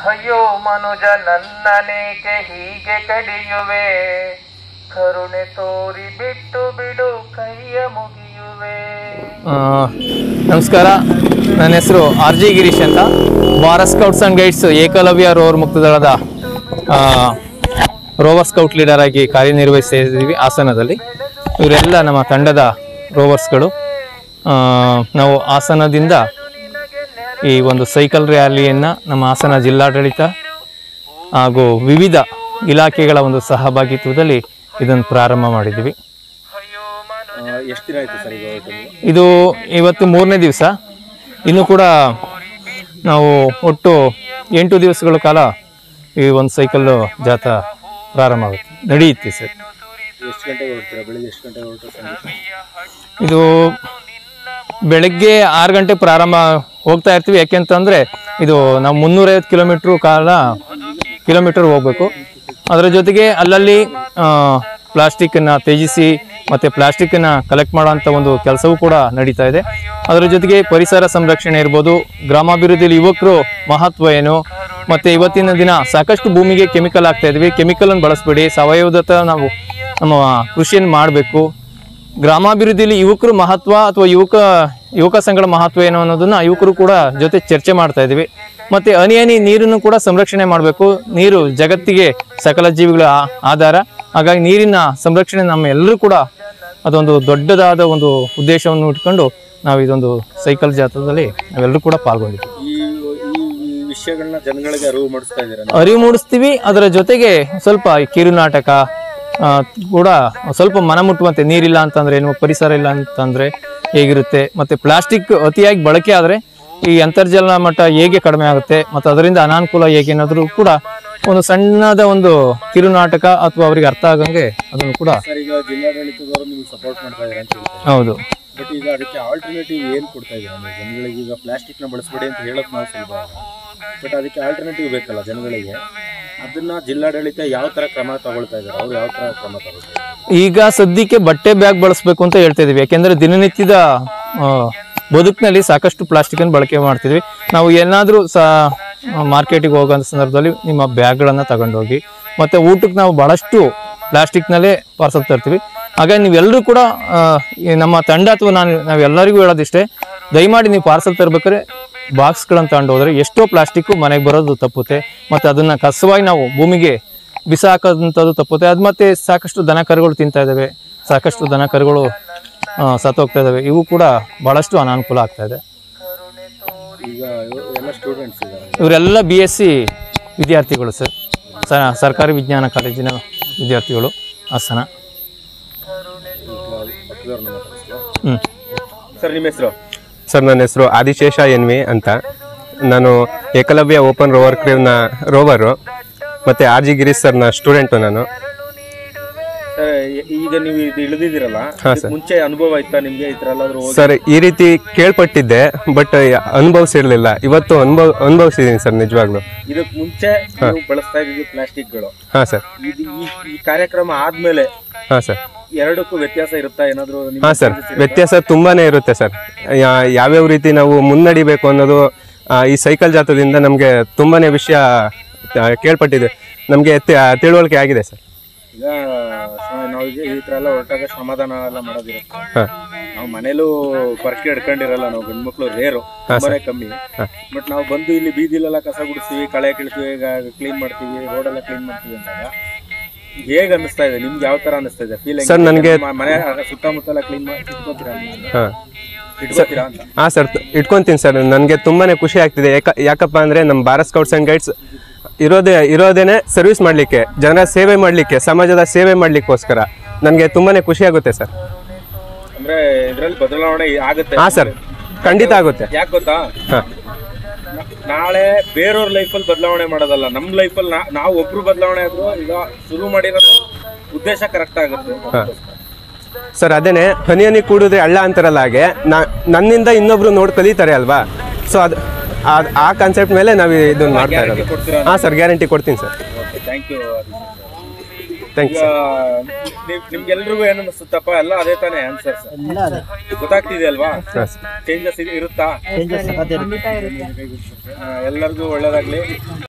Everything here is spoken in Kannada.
ಅಯ್ಯೋ ಮನುಜ ನನ್ನನೇಕೆ ಹೀಗೆ ಕಡಿಯುವೆ ಕರುಣೆ ತೋರಿ ಬಿಟ್ಟು ಬಿಡು ಕೈಯ ಮುಗಿಯುವೆ ಆ, ನಮಸ್ಕಾರ ನನ್ನ ಹೆಸರು ಆರ್ ಜಿ ಗಿರೀಶ್ ಅಂತ Bharat scouts and guides Ekalavya rover ಮುಕ್ತದಳದ ಆ, ರೋವರ್ ಸ್ಕೌಟ್ ಲೀಡರ್ ಆಗಿ ಕಾರ್ಯನಿರ್ವಹಿಸ್ತಾ ಇದ್ದೀವಿ ಹಾಸನದಲ್ಲಿ ಇವರೆಲ್ಲ ನಮ್ಮ ತಂಡದ ರೋವರ್ಸ್ಗಳು ಆ, ನಾವು ಹಾಸನದಿಂದ ಈ ಒಂದು ಸೈಕಲ್ ರ್ಯಾಲಿಯನ್ನು ನಮ್ಮ ಹಾಸನ ಜಿಲ್ಲಾಡಳಿತ ಹಾಗೂ ವಿವಿಧ ಇಲಾಖೆಗಳ ಒಂದು ಸಹಭಾಗಿತ್ವದಲ್ಲಿ ಇದನ್ನು ಪ್ರಾರಂಭ ಮಾಡಿದ್ದೀವಿ ಎಷ್ಟು ದಿನ ಆಯ್ತು ಸರ್ ಈಗ ಹೊರಟು ಇದು ಇವತ್ತು ಮೂರನೇ ದಿವಸ ಇನ್ನು ಕೂಡ ನಾವು ಒಟ್ಟು ಎಂಟು ದಿವಸಗಳ ಕಾಲ ಈ ಒಂದು ಸೈಕಲ್ ಜಾಥಾ ಪ್ರಾರಂಭ ಆಗುತ್ತೆ ನಡೆಯುತ್ತೆ ಸರ್ ಎಷ್ಟು ಗಂಟೆಗೆ ಹೊರಡ್ತೀರಾ ಬೆಳಿಗ್ಗೆ ಎಷ್ಟು ಗಂಟೆಗೆ ಹೊರಟು ಸಂಜೆ ಇದು ಬೆಳಗ್ಗೆ ಆರು ಗಂಟೆ ಪ್ರಾರಂಭ ಹೋಗ್ತಾ ಇರ್ತೀವಿ ಯಾಕೆಂತಂದರೆ ಇದು ನಾವು ಮುನ್ನೂರೈವತ್ತು ಕಿಲೋಮೀಟ್ರು ಕಾಲ ಕಿಲೋಮೀಟರ್ ಹೋಗಬೇಕು ಅದರ ಜೊತೆಗೆ ಅಲ್ಲಲ್ಲಿ ಪ್ಲಾಸ್ಟಿಕ್ಕನ್ನು ತ್ಯಜಿಸಿ ಮತ್ತು ಪ್ಲಾಸ್ಟಿಕ್ಕನ್ನು ಕಲೆಕ್ಟ್ ಮಾಡೋಂಥ ಒಂದು ಕೆಲಸವೂ ಕೂಡ ನಡೀತಾ ಇದೆ ಅದರ ಜೊತೆಗೆ ಪರಿಸರ ಸಂರಕ್ಷಣೆ ಇರ್ಬೋದು ಗ್ರಾಮಾಭಿವೃದ್ಧಿಯಲ್ಲಿ ಯುವಕರು ಮಹತ್ವ ಏನು ಮತ್ತು ಇವತ್ತಿನ ದಿನ ಸಾಕಷ್ಟು ಭೂಮಿಗೆ ಕೆಮಿಕಲ್ ಆಗ್ತಾ ಇದ್ವಿ ಕೆಮಿಕಲನ್ನು ಬಳಸಬೇಡಿ ಸಾವಯವದತ್ತ ನಾವು ನಮ್ಮ ಕೃಷಿಯನ್ನು ಮಾಡಬೇಕು ಗ್ರಾಮಾಭಿವೃದ್ಧಿಯಲ್ಲಿ ಯುವಕರು ಮಹತ್ವ ಅಥವಾ ಯುವಕ ಯುವಕ ಸಂಘಗಳ ಮಹತ್ವ ಏನು ಅನ್ನೋದನ್ನ ಯುವಕರು ಕೂಡ ಜೊತೆ ಚರ್ಚೆ ಮಾಡ್ತಾ ಇದ್ದೀವಿ ಮತ್ತೆ ಹನಿ ಹನಿ ನೀರನ್ನು ಕೂಡ ಸಂರಕ್ಷಣೆ ಮಾಡಬೇಕು ನೀರು ಜಗತ್ತಿಗೆ ಸಕಲ ಜೀವಿಗಳ ಆ- ಆಧಾರ ಹಾಗಾಗಿ ನೀರಿನ ಸಂರಕ್ಷಣೆ ನಮ್ಮ ಎಲ್ಲರೂ ಕೂಡ ಅದೊಂದು ದೊಡ್ಡದಾದ ಒಂದು ಉದ್ದೇಶವನ್ನು ಇಟ್ಕೊಂಡು ನಾವು ಇದೊಂದು ಸೈಕಲ್ ಜಾಥಾದಲ್ಲಿ ನಾವೆಲ್ಲರೂ ಕೂಡ ಪಾಲ್ಗೊಂಡಿದ್ದೀವಿ ಈ ಈ ಈ ವಿಷಯಗಳನ್ನ ಜನಗಳಿಗೆ ಅರಿವು ಮಾಡಿಸ್ತಾ ಇದ್ದೀರಾ ಅರಿವು ಮೂಡಿಸ್ತೀವಿ ಅದರ ಜೊತೆಗೆ ಸ್ವಲ್ಪ ಈ ಕಿರುನಾಟಕ ಆ, ಕೂಡ ಸ್ವಲ್ಪ ಮನ ಮುಟ್ಟುವಂತೆ ನೀರಿಲ್ಲ ಅಂತಂದ್ರೆ ಏನು ಪರಿಸರ ಇಲ್ಲ ಅಂತಂದ್ರೆ ಹೇಗಿರುತ್ತೆ ಮತ್ತೆ ಪ್ಲಾಸ್ಟಿಕ್ ಅತಿಯಾಗಿ ಬಳಕೆ ಆದರೆ ಈ ಅಂತರ್ಜಲ ಮಟ್ಟ ಹೇಗೆ ಕಡಿಮೆ ಆಗುತ್ತೆ ಮತ್ತು ಅದರಿಂದ ಅನಾನುಕೂಲ ಹೇಗೆ ಅನ್ನೋದ್ರು ಕೂಡ ಒಂದು ಸಣ್ಣದ ಒಂದು ಕಿರುನಾಟಕ ಅಥವಾ ಅವರಿಗೆ ಅರ್ಥ ಆಗಂಗೆ ಅದನ್ನು ಕೂಡ ಸರ್ ಈಗ ಜಿಲ್ಲಾಡಳಿತದವರು ನಿಮ್ಗೆ ಸಪೋರ್ಟ್ ಮಾಡ್ತಾ ಇದ್ದಾರೆ ಅಂತ ಹೇಳ್ತಾರೆ ಹೌದು ಬಟ್ ಈಗ ಅದಕ್ಕೆ ಆಲ್ಟರ್ನೇಟಿವ್ ಏನು ಕೊಡ್ತಾ ಇದ್ದೀರಾ ನೀವು ಜನಗಳಿಗೆ ಈಗ ಪ್ಲಾಸ್ಟಿಕ್ನ ಬಳಸಬೇಡಿ ಅಂತ ಹೇಳೋದು ನಾವು ಸುಲಭ ಬಟ್ ಅದಕ್ಕೆ ಆಲ್ಟರ್ನೇಟಿವ್ ಬೇಕಲ್ಲ ಜನಗಳಿಗೆ ಅದನ್ನ ಜಿಲ್ಲಾಡಳಿತ ಯಾವ ತರ ಕ್ರಮ ತಗೊಳ್ತಾ ಇದ್ದಾರೆ ಅವ್ರು ಯಾವ ತರ ಕ್ರಮ ತಗೊಳ್ತಾ ಇದ್ದಾರೆ ಈಗ ಸದ್ಯಕ್ಕೆ ಬಟ್ಟೆ ಬ್ಯಾಗ್ ಬಳಸಬೇಕು ಅಂತ ಹೇಳ್ತಾ ಇದೀವಿ ಯಾಕೆಂದ್ರೆ ದಿನನಿತ್ಯದ ಆ, ಬದುಕಿನಲ್ಲಿ ಸಾಕಷ್ಟು ಪ್ಲಾಸ್ಟಿಕ್ ಅನ್ನು ಬಳಕೆ ಮಾಡ್ತಿದ್ವಿ ನಾವು ಏನಾದರೂ ಸಹ ಮಾರ್ಕೆಟಿಗೆ ಹೋಗೋ ಸಂದರ್ಭದಲ್ಲಿ ನಿಮ್ಮ ಬ್ಯಾಗ್ಗಳನ್ನು ತಗೊಂಡೋಗಿ ಮತ್ತೆ ಊಟಕ್ಕೆ ನಾವು ಬಹಳಷ್ಟು ಪ್ಲಾಸ್ಟಿಕ್ನಲ್ಲೇ ಪಾರ್ಸಲ್ ತರ್ತೀವಿ ಹಾಗಾಗಿ ನೀವೆಲ್ಲರೂ ಕೂಡ ಆ, ಈ ನಮ್ಮ ತಂಡ ಅಥವಾ ನಾನು ನಾವೆಲ್ಲರಿಗೂ ಹೇಳೋದಿಷ್ಟೇ ದಯಮಾಡಿ ನೀವು ಪಾರ್ಸಲ್ ತರಬೇಕಾದ್ರೆ ಬಾಕ್ಸ್ಗಳನ್ನು ತಗೊಂಡು ಹೋದ್ರೆ ಎಷ್ಟೋ ಪ್ಲಾಸ್ಟಿಕ್ಕು ಮನೆಗೆ ಬರೋದು ತಪ್ಪುತ್ತೆ ಮತ್ತು ಅದನ್ನು ಕಸವಾಗಿ ನಾವು ಭೂಮಿಗೆ ಬಿಸಾಕೋದಂಥದ್ದು ತಪ್ಪುತ್ತೆ ಅದು ಮತ್ತೆ ಸಾಕಷ್ಟು ದನ ಕರುಗಳು ತಿಂತಾ ಇದ್ದಾವೆ ಸಾಕಷ್ಟು ದನ ಕರುಗಳು ಆ, ಸತ್ತೋಗ್ತಾ ಇದ್ದಾವೆ ಇವು ಕೂಡ ಬಹಳಷ್ಟು ಅನಾನುಕೂಲ ಆಗ್ತಾ ಇದೆ ಈಗ ಇವ್- ಎಲ್ಲ ಸ್ಟೂಡೆಂಟ್ಸ್ ಇದ್ದಾರೆ ಇವರೆಲ್ಲ ಬಿ ಎಸ್ ಸಿ ವಿದ್ಯಾರ್ಥಿಗಳು ಸರ್ ಸ- ಸರ್ಕಾರಿ ವಿಜ್ಞಾನ ಕಾಲೇಜಿನ ವಿದ್ಯಾರ್ಥಿಗಳು ಹಾಸನ ಪಕ್ಕದವ್ರನ್ನ ಮಾತಾಡ್ಸ್ಲಾ? ಹ್ಞೂ ಸರ್ ನಿಮ್ಮ ಹೆಸರು ಸರ್ ನನ್ನ ಹೆಸರು ಆದಿಶೇಷ ಎನ್ ವಿ ಅಂತ ನಾನು ಏಕಲವ್ಯ ಓಪನ್ ರೋವರ್ ಕ್ರೇವ್ನ ರೋವರು ಮತ್ತು ಆರ್ ಜಿ ಗಿರೀಶ್ ಸರ್ನ ಸ್ಟೂಡೆಂಟು ನಾನು ಸರ್ ಈಗ ನೀವು ಇದು ಇಳಿದಿದ್ದೀರಲ್ಲ ಹಾ, ಇದಕ್ಕೆ ಮುಂಚೆ ಅನುಭವ ಇತ್ತಾ ನಿಮ್ಗೆ ಈ ತರ ಎಲ್ಲಾದ್ರೂ ಹೋಗಿ ಸರ್ ಈ ರೀತಿ ಕೇಳ್ಪಟ್ಟಿದ್ದೆ ಬಟ್ ಅನುಭವಿಸಿರ್ಲಿಲ್ಲ ಇವತ್ತು ಅನುಭವ ಅನುಭವಿಸಿದ್ದೀನಿ ಸರ್ ನಿಜವಾಗ್ಲೂ ಇದಕ್ಕೆ ಮುಂಚೆ ನೀವು ಬಳಸ್ತಾ ಇದ್ದಿದ್ದು ಪ್ಲಾಸ್ಟಿಕ್ಗಳು ಹಾಂ ಸರ್ ಇದು ಈ ಈ ಕಾರ್ಯಕ್ರಮ ಆದ್ಮೇಲೆ ಹಾಂ ಸರ್ ಎರಡಕ್ಕೂ ವ್ಯತ್ಯಾಸ ಇರುತ್ತಾ ಏನಾದ್ರು ನಿಮ್ಗೆ ಹಾಂ ಸರ್ ವ್ಯತ್ಯಾಸ ತುಂಬಾನೇ ಇರುತ್ತೆ ಸರ್ ಯಾ- ಯಾವ್ಯಾವ ರೀತಿ ನಾವು ಮುನ್ನಡಿಬೇಕು ಅನ್ನೋದು ಆ, ಈ ಸೈಕಲ್ ಜಾಥದಿಂದ ನಮಗೆ ತುಂಬಾನೇ ವಿಷಯ ಆ, ಕೇಳ್ಪಟ್ಟಿದೆ ನಮಗೆ ತಿಳುವಳಿಕೆ ಆಗಿದೆ ಸರ್ ಈಗ ಶ್ರಮ- ನಾವೀಗ ಈ ತರ ಎಲ್ಲ ಹೊರಟಾಗ ಸಮಾಧಾನ ಎಲ್ಲ ಮಾಡೋದಿರುತ್ತೆ ಹಾಂ ನಾವು ಮನೇಲೂ ಪರ್ಕೆ ಹಿಡ್ಕೊಂಡಿರಲ್ಲ ನಾವು ಗಂಡ್ಮಕ್ಳು ರೇರು ತುಂಬಾನೇ ಕಮ್ಮಿ ಬಟ್ ನಾವು ಬಂದು ಇಲ್ಲಿ ಬೀದಿಲೆಲ್ಲ ಕಸ ಗುಡಿಸ್ತೀವಿ ಕಳೆ ಕೀಳ್ತೀವಿ ಕ್ಲೀನ್ ಮಾಡ್ತೀವಿ ರೋಡ್ ಎಲ್ಲ ಕ್ಲೀನ್ ಮಾಡ್ತೀವಿ ಅಂದಾಗ ಹೇಗ್ ಅನಿಸ್ತಾ ಇದೆ ನಿಮ್ಗೆ ಯಾವ ತರ ಅನಿಸ್ತಾ ಇದೆ ಫೀಲ್ Sir, ನನ್ಗೆ- ಮನೆ ಸುತ್ತಮುತ್ತ ಎಲ್ಲ ಕ್ಲೀನ್ ಮಾಡಿ ಇಟ್ಕೋತೀರಾ ಹಾಂ ಇಟ್ಕೋತೀರಾ ಅಂತ ಹಾಂ ಸರ್ ಇಟ್ಕೊಂತೀನಿ ಸರ್ ನನಗೆ ತುಂಬಾನೇ ಖುಷಿ ಆಗ್ತಿದೆ ಯಾಕ ಯಾಕಪ್ಪ ಅಂದರೆ ನಮ್ಮ ಭಾರತ್ ಸ್ಕೌಟ್ಸ್ ಆ್ಯಂಡ್ ಗೈಡ್ಸ್ ಇರೋದೇ ಇರೋದೇನೆ ಸರ್ವಿಸ್ ಮಾಡಲಿಕ್ಕೆ ಜನರ ಸೇವೆ ಮಾಡಲಿಕ್ಕೆ ಸಮಾಜದ ಸೇವೆ ಮಾಡಲಿಕ್ಕೋಸ್ಕರ ನನಗೆ ತುಂಬಾನೇ ಖುಷಿ ಆಗುತ್ತೆ ಸರ್ ಅಂದ್ರೆ ಇದ್ರಲ್ಲಿ ಬದಲಾವಣೆ ಆಗುತ್ತೆ ಹಾಂ ಸರ್ ಖಂಡಿತ ಆಗುತ್ತೆ ಯಾಕೆ ಗೊತ್ತಾ ಹಾಂ ನಾಳೆ ಬೇರೆಯವ್ರ ಲೈಫಲ್ಲಿ ಬದಲಾವಣೆ ಮಾಡೋದಲ್ಲ ನಮ್ಮ ಲೈಫಲ್ಲಿ ನಾವು ಒಬ್ರು ಬದಲಾವಣೆ ಆದ್ರೂ ಈಗ ಶುರು ಮಾಡಿರೋದು ಉದ್ದೇಶ ಕರೆಕ್ಟ್ ಆಗುತ್ತೆ ಸರ್ ಅದೇನೆ ಹನಿ ಹನಿ ಕೂಡಿದ್ರೆ ಹಳ್ಳ ಅಂತಾರಲ್ಲ ಹಾಗೆ ನಾ ನನ್ನಿಂದ ಇನ್ನೊಬ್ರು ನೋಡಿ ಕಲಿತಾರೆ ಅಲ್ವಾ ಸೊ ಅದು ಆ- ಆ ಕಾನ್ಸೆಪ್ಟ್ ಮೇಲೆ ನಾವು ಇದನ್ನ ಮಾಡ್ತಾ ಇರೋದು ಕೊಡ್ತೀರಾ ಹಾಂ ಸರ್ ಗ್ಯಾರಂಟಿ ಕೊಡ್ತೀನಿ ಸರ್ ಥ್ಯಾಂಕ್ ಯು ಥ್ಯಾಂಕ್ ಈಗ ನಿಮ್- ನಿಮ್ಗೆಲ್ರಿಗೂ ಏನು ಅನಿಸುತ್ತಪ್ಪ ಎಲ್ಲ ಅದೇ ತಾನೇ ಆನ್ಸರ್ಸ್ ಗೊತ್ತಾಗ್ತಿದೆ ಅಲ್ವಾ ಹಾಂ ಸರ್ ಚೇಂಜಸ್ ಇರುತ್ತಾ ಚೇಂಜಸ್ ಅದೇ ಆ, ಎಲ್ಲರಿಗೂ ಒಳ್ಳೇದಾಗ್ಲಿ